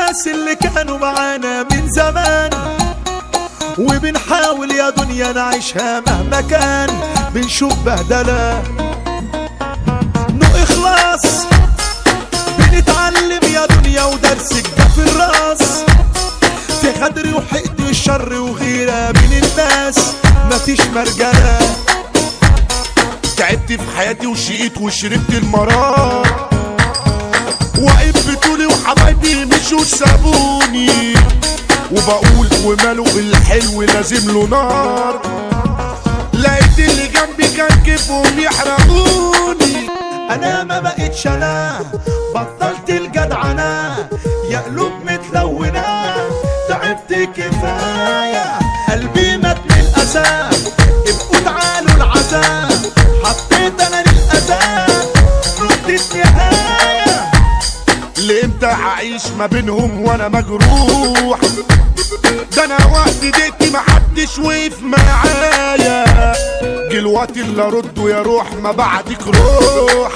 الناس اللي كانوا معانا من زمان وبنحاول يا دنيا نعيشها مهما كان بنشوف بهدلة نو إخلاص بنتعلم يا دنيا ودرسك ده في الراس في غدر وحقد الشر وغيرة بين الناس مفيش مرجلة تعبت في حياتي وشقيت وشربت المرار واقف بطولي وحبايبي مشوا سابوني وبقول وماله الحلو لازم له نار لقيت اللي جنبي كان كيفهم يحرقوني انا ما بقتش انا بطلت الجدعنة يا قلوب متلونة تعبت كفاية قلبي مات من الأسى ابقوا تعالوا العذاب حطيت انا للأذى ردت نهاية لامتى هعيش ما بينهم وانا مجروح ده انا وقت دقتي محدش وقف معايا جه الوقت اللي ارده يا روح ما بعدك روح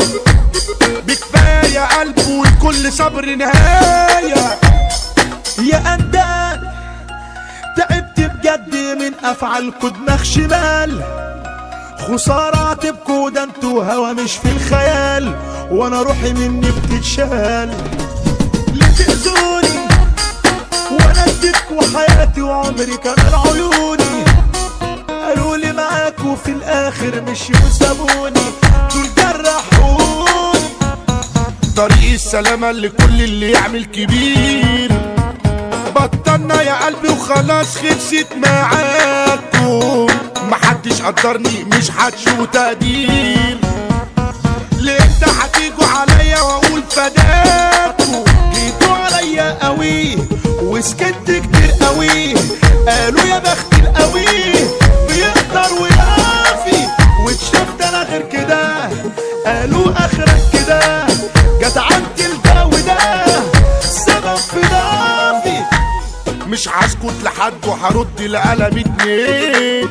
بكفايه قلب والكل صبر نهايه يا أندال تعبت بجد من أفعالكوا دماغ شمال خسارة تبكوا ده انتوا هوا مش في الخيال وانا روحي مني بتتشال ليه تأذوني وانا اديتكوا حياتي وعمري كمان عيوني قالوا لي معاكوا في الاخر مش وسابوني دول جرحوني طريق السلامة لكل اللي يعمل كبير بطلنا يا قلبي وخلاص خلصت معاكم محدش قدرني مش هتشوفوا تقدير ليه انت هتيجوا عليا واقول فداكوا جيتوا عليا قوي وسكت كتير قوي قالوا يا بخت القوي بيقدر ويعافي واتشفت انا غير كده قالوا اخرك كده جدعنت الجو ده سبب في ضعفي مش هسكت لحد وهرد لقلم اتنين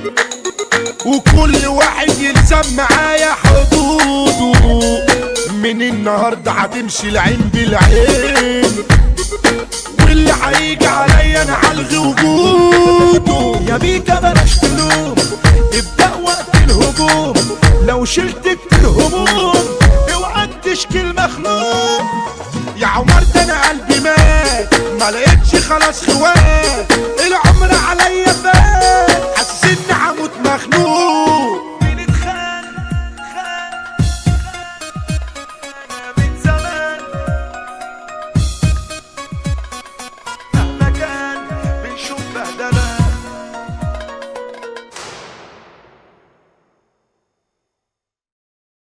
وكل واحد يلزم معايا حدوده من النهارده هتمشي العين بالعين واللي هيجي عليا انا هلغي وجوده يا بيكا بلاش تلوم ابدأ وقت الهجوم لو شلت كتير هموم اوعى تشكي المخلوق يا عمر ده انا قلبي مات ما لقيتش خلاص خوات العمر عليا فات